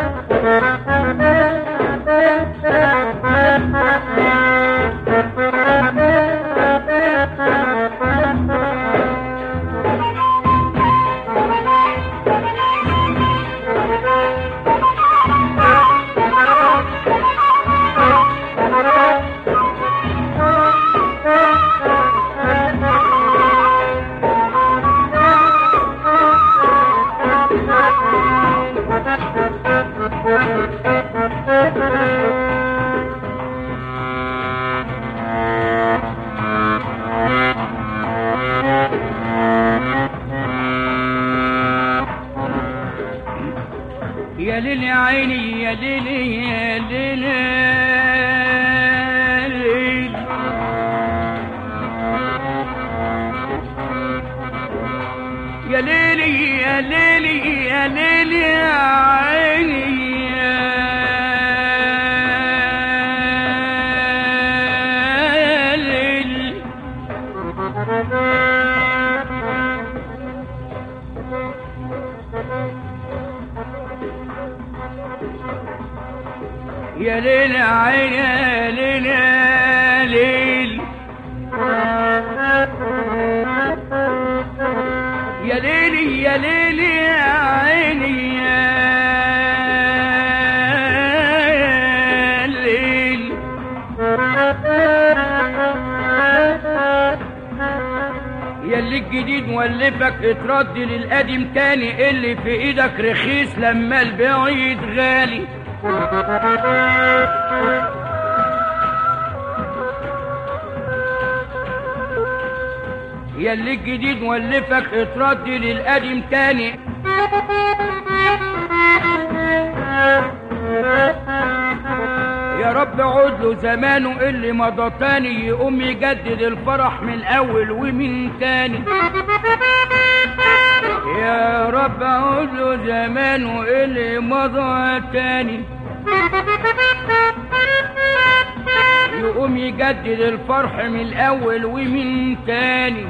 يا ليل يا عيني يا ليل يا ليل يا ليل يا ليلي يا ليلي يا ليلي يا عيني يا ليل يا ليل يا عين يا ليل يا ليل يا ليلي يا ليلي يا عيني يا ليل يا اللي الجديد مولفك اترد للقديم تاني اللي في ايدك رخيص لما البعيد غالي يا اللي الجديد مولفك اترد للقديم تاني يا رب عود له زمانه اللي مضى تاني يقوم يجدد الفرح من الاول ومن تاني يا رب عود له زمانه اللي مضى تاني يقوم يجدد الفرح من الاول ومن تاني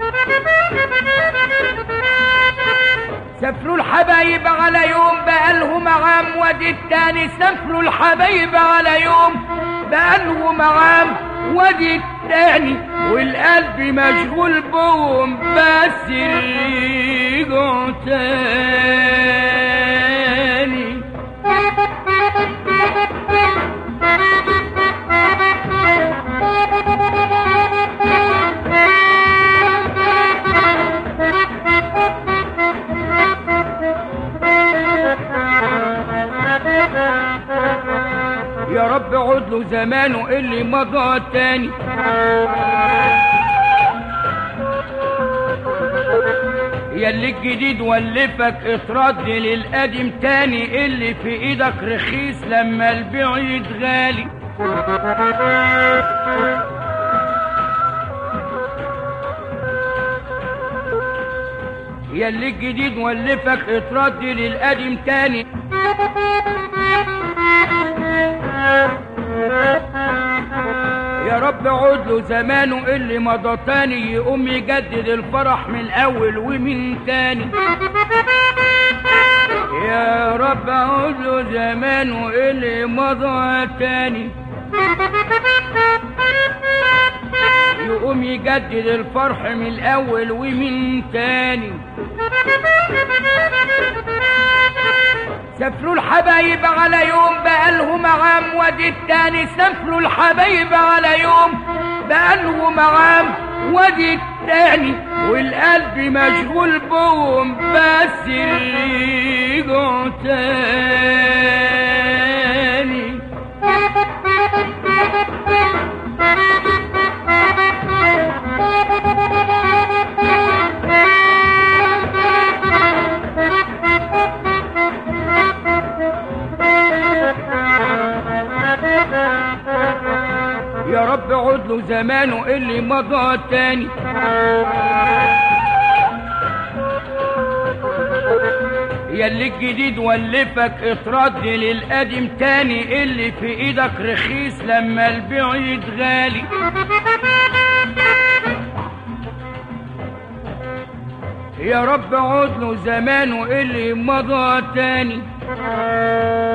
سافروا الحبايب على يوم بقالهم عام وادي التاني سافروا الحبايب على يوم بقالهم عام وادي التاني والقلب مشغول بهم بس يرجعوا تاني يا رب عود له زمانه اللي مضى تاني يا اللي الجديد ولفك اترد للقديم تاني اللي في ايدك رخيص لما البعيد غالي يا اللي الجديد مولفك اترد للقديم تاني يا رب عود له زمانه اللي مضى تاني يقوم يجدد الفرح من الاول ومن تاني يا رب عود له زمانه اللي مضى تاني يقوم يجدد الفرح من الاول ومن تاني سافروا الحبايب على يوم بقالهم عام وادي التاني سافروا الحبايب على يوم بقالهم عام وادي التاني والقلب مشغول بهم بس يرجعوا تاني يا رب عود له زمانه اللي مضى تاني يا اللي الجديد ولفك اترد للقديم تاني اللي في ايدك رخيص لما البعيد غالي يا رب عود له زمانه اللي مضى تاني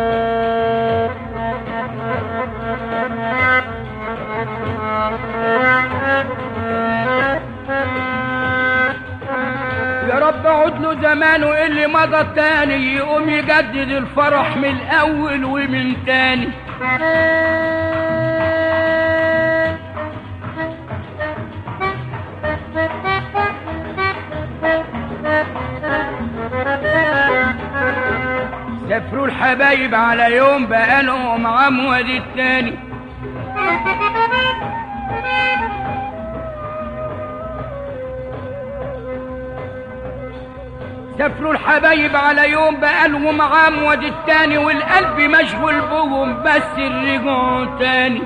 له زمانه اللي مضى تاني يقوم يجدد الفرح من الاول ومن تاني سافروا الحبايب على يوم بقالهم عمود التاني سافروا الحبايب على يوم بقالهم عمود التاني والقلب مشغول بهم بس رجعوا تاني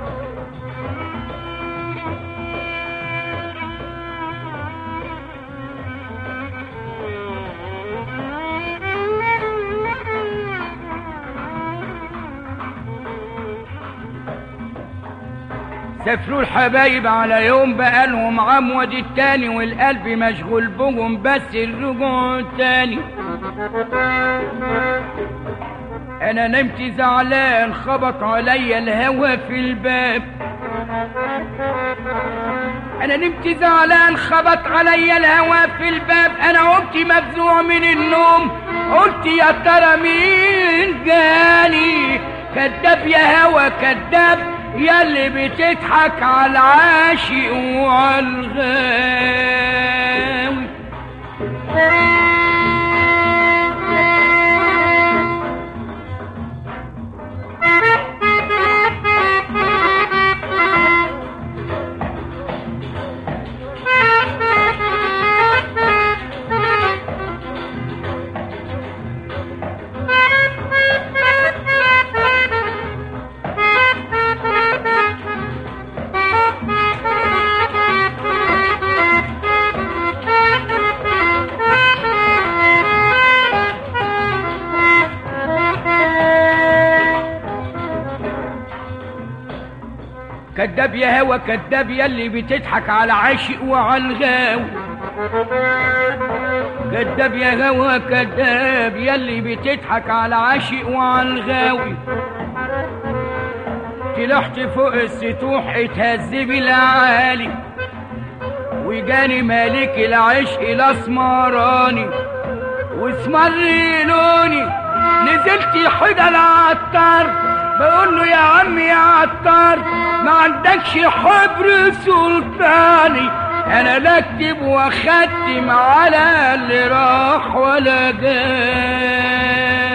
سافروا الحبايب على يوم بقالهم عمود التاني والقلب مشغول بهم بس الرجوع تاني انا نمت زعلان خبط عليا الهوا في الباب انا نمت زعلان خبط عليا الهوا في الباب انا قمت مفزوع من النوم قلت يا ترى مين جاني كداب يا هوا كداب ياللي بتضحك على العاشق وعلى الغاوي كداب يا هوا كداب ياللي بتضحك على عاشق وعلى الغاوي كداب يا هوا كداب ياللي بتضحك على عاشق وعلى الغاوي طلعت فوق السطوح اتهذب العالي وجاني مالك العشق الاسمراني واسمر لوني نزلت حدا العطار بقول له يا عم يا عطار ما عندكش حبر سلطاني انا لا اكتب واختم على اللي راح ولا جاي